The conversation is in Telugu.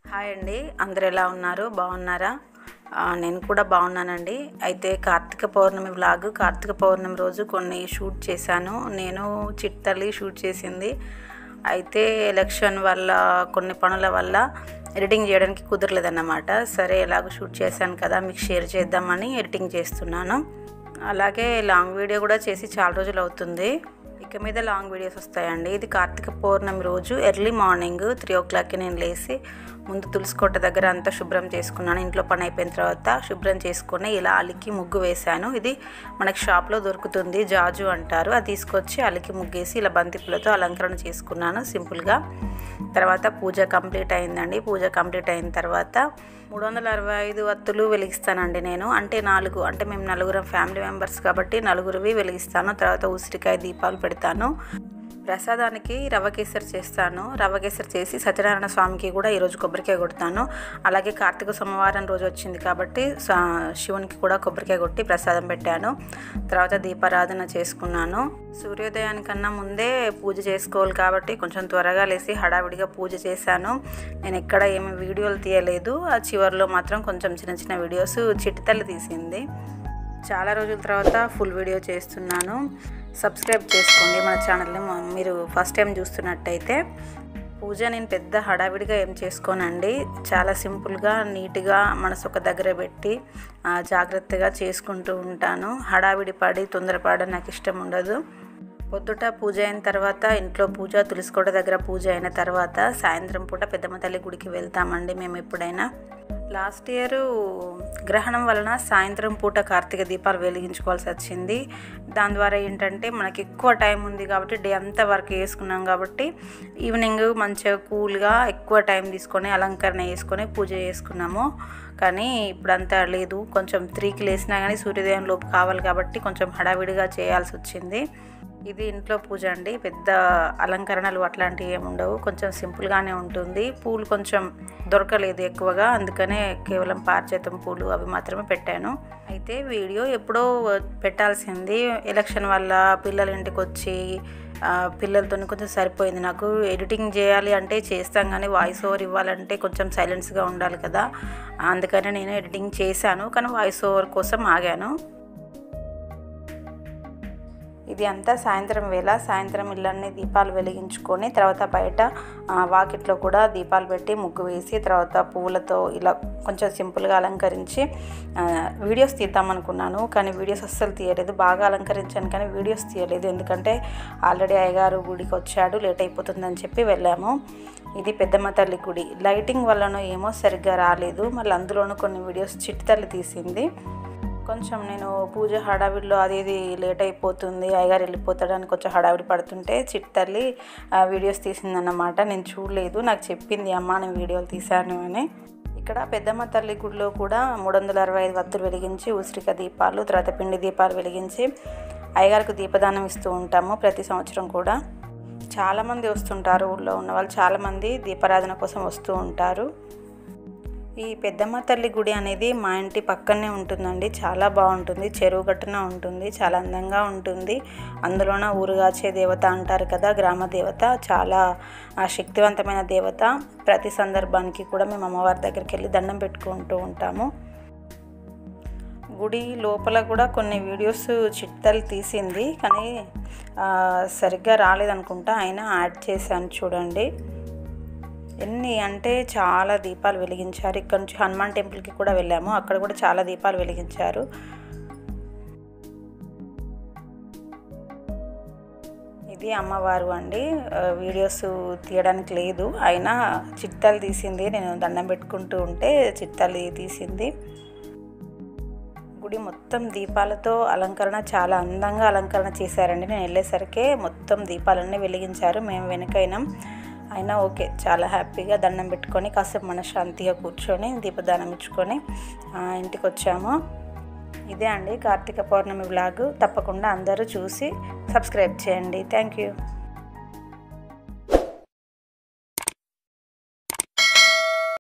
హాయ్ అండి అందరు ఎలా ఉన్నారు బాగున్నారా ఆ, నేను కూడా బాగున్నానండి అయితే కార్తీక పౌర్ణమి వ్లాగ్ కార్తీక పౌర్ణమి రోజు కొన్ని షూట్ చేశాను నేను చిట్టల్లి షూట్ చేసింది అయితే ఎలక్షన్ వల్ల కొన్ని పనుల వల్ల ఎడిటింగ్ చేయడానికి కుదరలేదన్నమాట సరే ఎలాగో షూట్ చేశాను కదా మీకు షేర్ చేద్దామని ఎడిటింగ్ చేస్తున్నాను అలాగే లాంగ్ వీడియో కూడా చేసి చాలా రోజులు అవుతుంది ఇక మీద లాంగ్ వీడియోస్ వస్తాయండి ఇది కార్తీక పౌర్ణమి రోజు ఎర్లీ మార్నింగ్ త్రీ ఓ క్లాక్కి నేను లేచి ముందు తులసికోట దగ్గర అంతా శుభ్రం చేసుకున్నాను ఇంట్లో పని అయిపోయిన తర్వాత శుభ్రం చేసుకొని ఇలా అలికి ముగ్గు వేశాను ఇది మనకి షాప్లో దొరుకుతుంది జాజు అంటారు అది తీసుకొచ్చి అలికి ముగ్గేసి ఇలా బంతి పూలతో అలంకరణ చేసుకున్నాను సింపుల్గా తర్వాత పూజ కంప్లీట్ అయిందండి పూజ కంప్లీట్ అయిన తర్వాత మూడు వందల అరవై ఐదు వత్తులు వెలిగిస్తానండి నేను అంటే నాలుగు అంటే మేము నలుగురం ఫ్యామిలీ మెంబర్స్ కాబట్టి నలుగురివి వెలిగిస్తాను తర్వాత ఉసిరికాయ దీపాలు పెడతాను ప్రసాదానికి రవ్వ కేసరి చేస్తాను రవ్వ కేసరి చేసి సత్యనారాయణ స్వామికి కూడా ఈరోజు కొబ్బరికాయ కొడతాను అలాగే కార్తీక సోమవారం రోజు వచ్చింది కాబట్టి సా- శివునికి కూడా కొబ్బరికాయ కొట్టి ప్రసాదం పెట్టాను తర్వాత దీపారాధన చేసుకున్నాను సూర్యోదయానికన్నా ముందే పూజ చేసుకోవాలి కాబట్టి కొంచెం త్వరగా లేసి హడావిడిగా పూజ చేశాను నేను ఎక్కడ ఏమి వీడియోలు తీయలేదు ఆ చివరిలో మాత్రం కొంచెం చిన్న చిన్న వీడియోస్ చిట్టితల్లి తీసింది చాలా రోజుల తర్వాత ఫుల్ వీడియో చేస్తున్నాను సబ్స్క్రైబ్ చేసుకోండి మన ఛానల్ని మ- మీరు ఫస్ట్ టైం చూస్తున్నట్టయితే పూజ నేను పెద్ద హడావిడిగా ఏం చేసుకోనండి చాలా సింపుల్గా నీట్గా మనసు ఒక దగ్గర పెట్టి ఆ, జాగ్రత్తగా చేసుకుంటూ ఉంటాను హడావిడి పడి తొందరపడడం నాకు ఇష్టం ఉండదు పొద్దుట పూజ అయిన తర్వాత ఇంట్లో పూజ తులసికోట దగ్గర పూజ అయిన తర్వాత సాయంత్రం పూట పెద్దమ్మ తల్లి గుడికి వెళ్తామండి మేము ఎప్పుడైనా లాస్ట్ ఇయర్ గ్రహణం వలన సాయంత్రం పూట కార్తీక దీపాలు వెలిగించుకోవాల్సి వచ్చింది దాని ద్వారా ఏంటంటే మనకి ఎక్కువ టైం ఉంది కాబట్టి డే అంతా వర్క్ చేసుకున్నాం కాబట్టి ఈవినింగ్ మంచిగా కూల్గా ఎక్కువ టైం తీసుకొని అలంకరణ చేసుకొని పూజ చేసుకున్నాము కానీ ఇప్పుడు అంతా లేదు కొంచెం త్రీకి లేసినా కానీ సూర్యోదయం లోపు కావాలి కాబట్టి కొంచెం హడావిడిగా చేయాల్సి వచ్చింది ఇది ఇంట్లో పూజ అండి పెద్ద అలంకరణలు అట్లాంటివి ఏమి ఉండవు కొంచెం సింపుల్గానే ఉంటుంది పూలు కొంచెం దొరకలేదు ఎక్కువగా అందుకనే కేవలం పారిజాతం పూలు అవి మాత్రమే పెట్టాను అయితే వీడియో ఎప్పుడో పెట్టాల్సింది ఎలక్షన్ వల్ల పిల్లల ఇంటికి వచ్చి ఆ, పిల్లలతో కొంచెం సరిపోయింది నాకు ఎడిటింగ్ చేయాలి అంటే చేస్తాం కానీ వాయిస్ ఓవర్ ఇవ్వాలంటే కొంచెం సైలెన్స్గా ఉండాలి కదా అందుకనే నేను ఎడిటింగ్ చేశాను కానీ వాయిస్ ఓవర్ కోసం ఆగాను ఇది అంతా సాయంత్రం వేళ సాయంత్రం ఇళ్ళన్ని దీపాలు వెలిగించుకొని తర్వాత బయట ఆ, వాకిట్లో కూడా దీపాలు పెట్టి ముగ్గు వేసి తర్వాత పువ్వులతో ఇలా కొంచెం సింపుల్గా అలంకరించి ఆ, వీడియోస్ తీద్దామనుకున్నాను కానీ వీడియోస్ అస్సలు తీయలేదు బాగా అలంకరించాను కానీ వీడియోస్ తీయలేదు ఎందుకంటే ఆల్రెడీ అయ్యగారు గుడికి వచ్చాడు లేట్ అయిపోతుందని చెప్పి వెళ్ళాము ఇది పెద్దమ్మ తల్లి గుడి లైటింగ్ వల్లనో ఏమో సరిగ్గా రాలేదు మళ్ళీ అందులోనూ కొన్ని వీడియోస్ చిట్టి తల్లి తీసింది కొంచెం నేను పూజ హడావిడిలో అది ఇది లేట్ అయిపోతుంది అయ్యగారు వెళ్ళిపోతాడని కొంచెం హడావిడి పడుతుంటే చిట్టల్లి ఆ, వీడియోస్ తీసిందన్నమాట నేను చూడలేదు నాకు చెప్పింది అమ్మ నేను వీడియోలు తీశాను అని ఇక్కడ పెద్దమ్మ తల్లి గుడిలో కూడా మూడు వందల అరవై ఐదు వత్తులు వెలిగించి ఉసిరిక దీపాలు తర్వాత పిండి దీపాలు వెలిగించి అయ్యగారికి దీపదానం ఇస్తూ ఉంటాము ప్రతి సంవత్సరం కూడా చాలామంది వస్తుంటారు ఊళ్ళో ఉన్న వాళ్ళు చాలామంది దీపారాధన కోసం వస్తూ ఉంటారు ఈ పెద్దమ్మ తల్లి గుడి అనేది మా ఇంటి పక్కనే ఉంటుందండి చాలా బాగుంటుంది చెరువు గట్టున ఉంటుంది చాలా అందంగా ఉంటుంది అందులోన ఊరుగాచే దేవత అంటారు కదా గ్రామ దేవత చాలా ఆ, శక్తివంతమైన దేవత ప్రతి సందర్భానికి కూడా మేము అమ్మవారి దగ్గరికి వెళ్ళి దండం పెట్టుకుంటూ ఉంటాము గుడి లోపల కూడా కొన్ని వీడియోస్ చిట్టలు తీసింది కానీ ఆ, సరిగ్గా రాలేదనుకుంటా అయినా యాడ్ చేశాను చూడండి ఎన్ని అంటే చాలా దీపాలు వెలిగించారు ఇక్కడ నుంచి హనుమాన్ టెంపుల్కి కూడా వెళ్ళాము అక్కడ కూడా చాలా దీపాలు వెలిగించారు ఇది అమ్మవారు అండి ఆ, వీడియోస్ తీయడానికి లేదు అయినా చిట్టాలు తీసింది నేను దండం పెట్టుకుంటూ ఉంటే చిట్టాలు తీసింది గుడి మొత్తం దీపాలతో అలంకరణ చాలా అందంగా అలంకరణ చేశారండి నేను వెళ్ళేసరికి మొత్తం దీపాలన్నీ వెలిగించారు మేము వెనకైనాం అయినా ఓకే చాలా హ్యాపీగా దండం పెట్టుకొని కాసేపు మనశ్శాంతిగా కూర్చొని దీపదానం ఇచ్చుకొని ఆ, ఇంటికి వచ్చాము ఇదే అండి కార్తీక పౌర్ణమి వ్లాగ్ తప్పకుండా అందరూ చూసి సబ్స్క్రైబ్ చేయండి థ్యాంక్ యూ